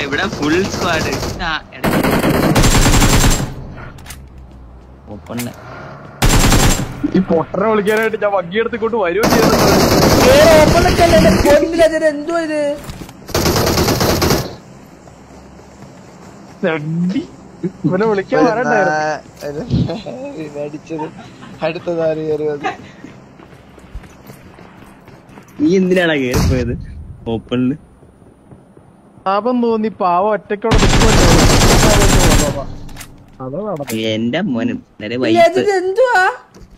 ഇവിടെ full squad open ഈ പൊട്ടനെ വിളിക്കാനായിട്ട് ഞാൻ വണ്ടി എടുത്തിക്കൊണ്ട് വരുകയും ചെയ്തു ഓപ്പണൊക്കെ അല്ലേ കൊണ്ടില്ല ചേട്ടാ എന്തുവാ ഇത് തെണ്ടി. ഇവനെ വിളിക്കാൻ വരണ്ടായിരുന്നു അടിച്ചത് അടുത്തതാര് കയറി വന്നു നീ എന്തിനാണ് കേറി പോയത് ഓപ്പണില് പാപം തോന്നി പാവം ഒറ്റക്കോടെ നിൽക്കുമല്ലോ അതാ നടന്നത് എന്റെ മോനും നേരെ ഇല്ല, വൈകിട്ട് ഇത് എന്തുവാ